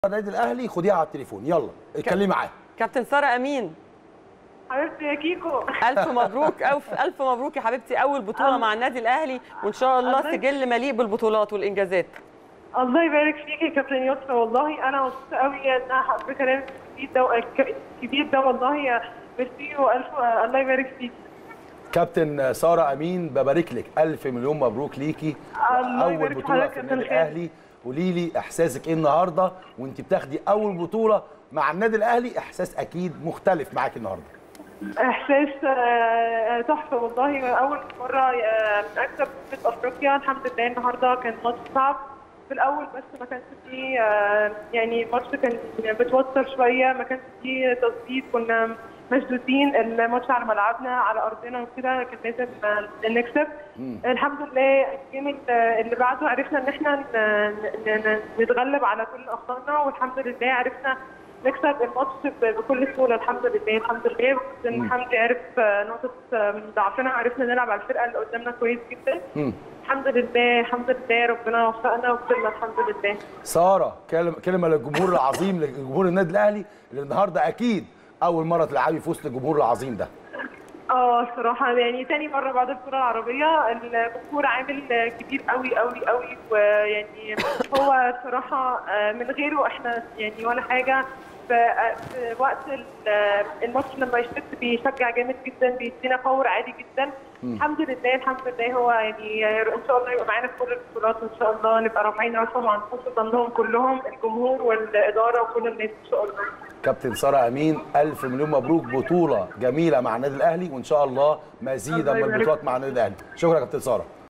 النادي الاهلي خديها على التليفون يلا اتكلمي معاه كابتن ساره امين حبيبتي يا كيكو الف مبروك الف الف مبروك يا حبيبتي اول بطوله مع النادي الاهلي وان شاء الله الله سجل مليء بالبطولات والانجازات الله يبارك فيك يا كابتن يسرا والله انا مبسوطه قوي ان انا حضرتك كلام الكبير ده الكبير ده والله يا ميرسي والف الله يبارك فيك كابتن ساره امين ببارك لك الف مليون مبروك ليكي الله اول يبارك بطوله حضرتك في يا النادي كابتن خالد. الاهلي قولي لي احساسك ايه النهارده وانت بتاخدي اول بطوله مع النادي الاهلي احساس اكيد مختلف معاك النهارده احساس آه، تحفه والله اول مره آه، اكسب بطوله افريقيا الحمد لله النهارده كان ماتش صعب في الاول بس ما كانش فيه آه، يعني الماتش كان بتوتر شويه ما كانش فيه تظبيط كنا مشدودين الماتش على ملعبنا على ارضنا وكده كان لازم آه، نكسب الحمد لله الجيم اللي اللي بعده عرفنا ان احنا ن- ن- ن- نتغلب على كل اخطائنا والحمد لله عرفنا نكسب الماتش ب- بكل سهوله الحمد لله الحمد لله كابتن حمدي عرف آه، نقطه آه، ضعفنا عرفنا نلعب على الفرقه اللي قدامنا كويس جدا مم. الحمد لله الحمد لله ربنا وفقنا وصلنا الحمد لله ساره كلمه كلمه للجمهور العظيم لجمهور النادي الاهلي اللي النهارده اكيد اول مره تلعبي في وسط الجمهور العظيم ده اه الصراحه يعني تاني مره بعد البطوله العربيه الجمهور عامل كبير قوي قوي قوي ويعني هو الصراحه آه، من غيره احنا يعني ولا حاجه في في وقت ال- الماتش لما يشتد بيشجع جامد جدا بيدينا باور عالي جدا الحمد لله الحمد لله هو يعني ان شاء الله يبقى معانا في كل البطولات وان شاء الله نبقى رافعين راسهم عن نفوس ضمنهم كلهم الجمهور والاداره وكل الناس ان شاء الله كابتن ساره امين الف مليون مبروك بطوله جميله مع النادي الاهلي وان شاء الله مزيدا الله من يبارك البطولات مع النادي الاهلي شكرا يا كابتن ساره